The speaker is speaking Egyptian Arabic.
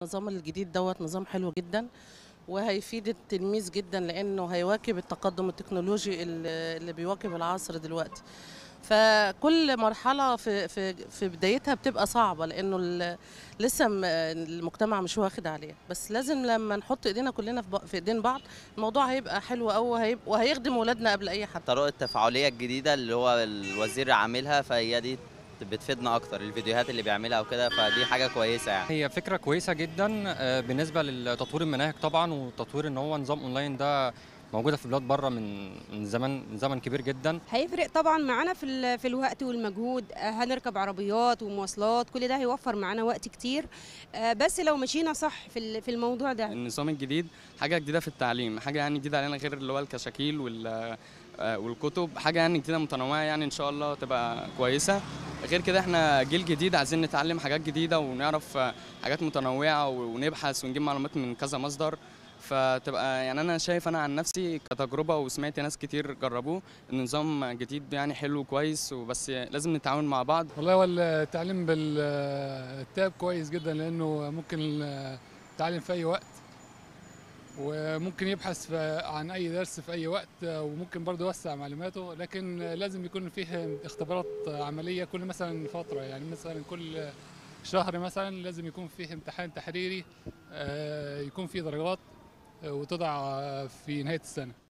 النظام الجديد دوت نظام حلو جدا وهيفيد التلميذ جدا لانه هيواكب التقدم التكنولوجي اللي اللي بيواكب العصر دلوقتي فكل مرحله في في في بدايتها بتبقى صعبه لانه ال- لسه م- المجتمع مش واخد عليها بس لازم لما نحط ايدينا كلنا في ب- في ايدين بعض الموضوع هيبقى حلو قوي وهيب- وهيخدم ولادنا قبل اي حد الطرق التفاعليه الجديده اللي هو الوزير عاملها فهي دي بتفيدنا اكتر الفيديوهات اللي بيعملها وكده فدي حاجه كويسه يعني هي فكرة كويسة جدا آه، بالنسبة لتطوير المناهج طبعا وتطوير ان هو نظام اونلاين ده موجودة في بلاد بره من من زمان من زمن كبير جدا هيفرق طبعا معانا في ال- في الوقت والمجهود آه، هنركب عربيات ومواصلات كل ده هيوفر معانا وقت كتير آه، بس لو مشينا صح في ال- في الموضوع ده النظام الجديد حاجه جديده في التعليم حاجه يعني جديده علينا غير اللي هو الكشاكيل وال آه، والكتب حاجه يعني جديده متنوعه يعني ان شاء الله تبقى كويسه غير كده احنا جيل جديد عايزين نتعلم حاجات جديده ونعرف آه، حاجات متنوعه ونبحث ونجيب معلومات من كذا مصدر فتبقى يعني انا شايف انا عن نفسي كتجربه وسمعت ناس كتير جربوه النظام جديد يعني حلو وكويس وبس لازم نتعاون مع بعض والله هو التعليم بالتاب كويس جدا لانه ممكن التعلم في اي وقت وممكن يبحث في- عن اي درس في اي وقت وممكن برضه يوسع معلوماته لكن لازم يكون فيه اختبارات عمليه كل مثلا فتره يعني مثلا كل شهر مثلا لازم يكون فيه امتحان تحريري آه، يكون فيه درجات آه، وتضع في نهايه السنه